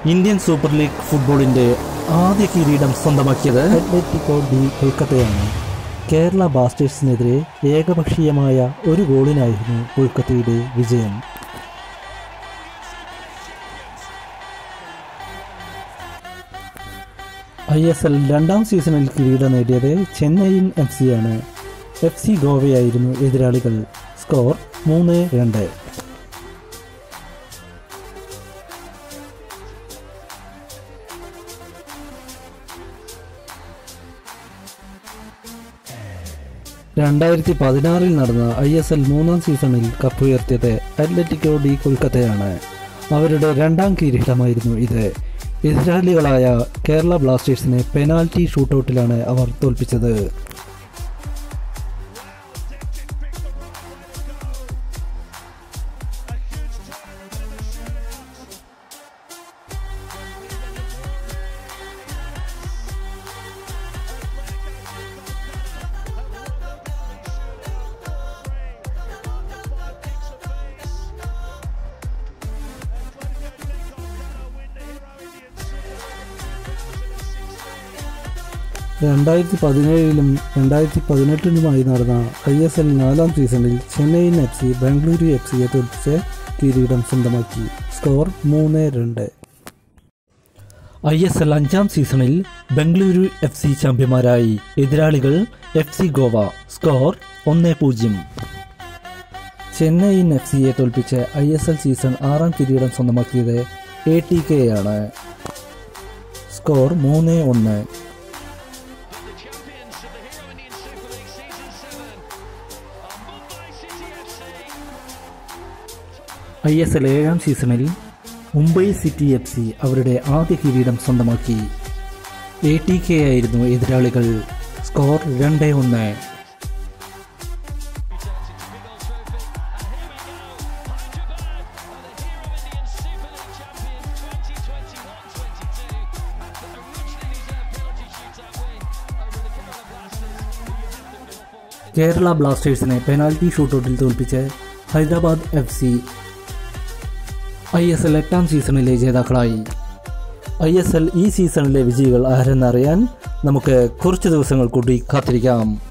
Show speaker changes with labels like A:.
A: Indian super league ഫുട്ബോളിന്റെ ആദ്യ കിരീടം സ്വന്തമാക്കിയത്
B: അത്ലറ്റിക്കോ ഡി കൊൽക്കത്തയാണ് കേരള ബ്ലാസ്റ്റേഴ്സിനെതിരെ ഏകപക്ഷീയമായ ഒരു ഗോളിനായിരുന്നു കൊൽക്കത്തയുടെ വിജയം ഐ എസ് എൽ രണ്ടാം സീസണിൽ കിരീടം നേടിയത് ചെന്നൈയിൻ എഫ് സിയാണ് എഫ് സി ഗോവയായിരുന്നു എതിരാളികൾ സ്കോർ മൂന്ന് രണ്ട് രണ്ടായിരത്തി പതിനാറിൽ നടന്ന ഐ എസ് എൽ മൂന്നാം സീസണിൽ കപ്പുയർത്തിയത് അത്ലറ്റിക്കോ ഡി കൊൽക്കത്തയാണ് അവരുടെ രണ്ടാം കിരീടമായിരുന്നു ഇത് എതിരാളികളായ കേരള ബ്ലാസ്റ്റേഴ്സിനെ പെനാൽറ്റി ഷൂട്ടൗട്ടിലാണ് അവർ തോൽപ്പിച്ചത് രണ്ടായിരത്തി പതിനേഴിലും രണ്ടായിരത്തി പതിനെട്ടിലുമായി നടന്ന ഐ എസ് എൽ നാലാം സീസണിൽ Chennaiyin F C Bengaluru F സിയെ തോൽപ്പിച്ച് കിരീടം സ്വന്തമാക്കി സ്കോർ മൂന്ന് രണ്ട്
A: ഐ എസ് എൽ അഞ്ചാം സീസണിൽ ബംഗളൂരു എഫ് സി ചാമ്പ്യന്മാരായി എതിരാളികൾ എഫ് സി ഗോവ സ്കോർ ഒന്ന് പൂജ്യം
B: ചെന്നൈയിൻ എഫ് സിയെ തോൽപ്പിച്ച് ഐ എസ് എൽ സീസൺ ആറാം കിരീടം സ്വന്തമാക്കിയത് എ ടി കെ ആണ് സ്കോർ മൂന്ന് ഒന്ന്
C: the champions of the Hero Indian Super League Season 7 are Mumbai City FC.
B: I S L ഏഴാം സീസണിൽ മുംബൈ സിറ്റി എഫ് സി അവരുടെ ആദ്യ കിരീടം സ്വന്തമാക്കി എ ടി കെ ആയിരുന്നു എതിരാളികൾ സ്കോർ രണ്ട് ഒന്ന് കേരള ബ്ലാസ്റ്റേഴ്സിനെ പെനാൽറ്റി ഷൂട്ടൗട്ടിൽ തോൽപ്പിച്ച് Hyderabad F C I S L എട്ടാം സീസണിലെ ജേതാക്കളായി ഐ എസ് എൽ ഈ സീസണിലെ വിജയികൾ ആരെന്നറിയാൻ നമുക്ക് കുറച്ച് ദിവസങ്ങൾ കൂടി കാത്തിരിക്കാം